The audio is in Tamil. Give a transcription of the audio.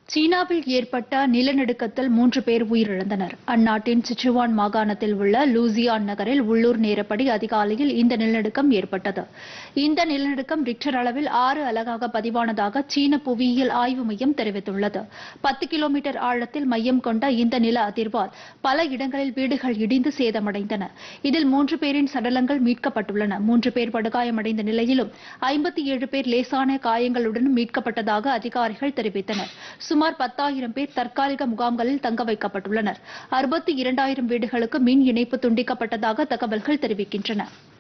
சீனாவில் ஏற்பட்ட நிலநடுக்கத்தில் மூன்று பேர் உயிரிழந்தனர் அந்நாட்டின் சிச்சுவான் மாகாணத்தில் உள்ள லூசியான் நகரில் உள்ளூர் நேரப்படி அதிகாலையில் இந்த நிலநடுக்கம் ஏற்பட்டது இந்த நிலநடுக்கம் ரிக்டர் அளவில் ஆறு அலகாக பதிவானதாக சீன புவியியல் ஆய்வு மையம் தெரிவித்துள்ளது பத்து கிலோமீட்டர் ஆழத்தில் மையம் கொண்ட இந்த நில அதிர்வால் பல இடங்களில் வீடுகள் இடிந்து சேதமடைந்தன இதில் மூன்று பேரின் சடலங்கள் மீட்கப்பட்டுள்ளன மூன்று பேர் படுகாயமடைந்த நிலையிலும் ஐம்பத்தி ஏழு பேர் லேசான காயங்களுடன் மீட்கப்பட்டதாக அதிகாரிகள் தெரிவித்தனர் சுமார் பத்தாயிரம் பேர் தற்காலிக முகாம்களில் தங்க வைக்கப்பட்டுள்ளனர் அறுபத்தி இரண்டாயிரம் வீடுகளுக்கு மின் இணைப்பு துண்டிக்கப்பட்டதாக தகவல்கள் தெரிவிக்கின்றன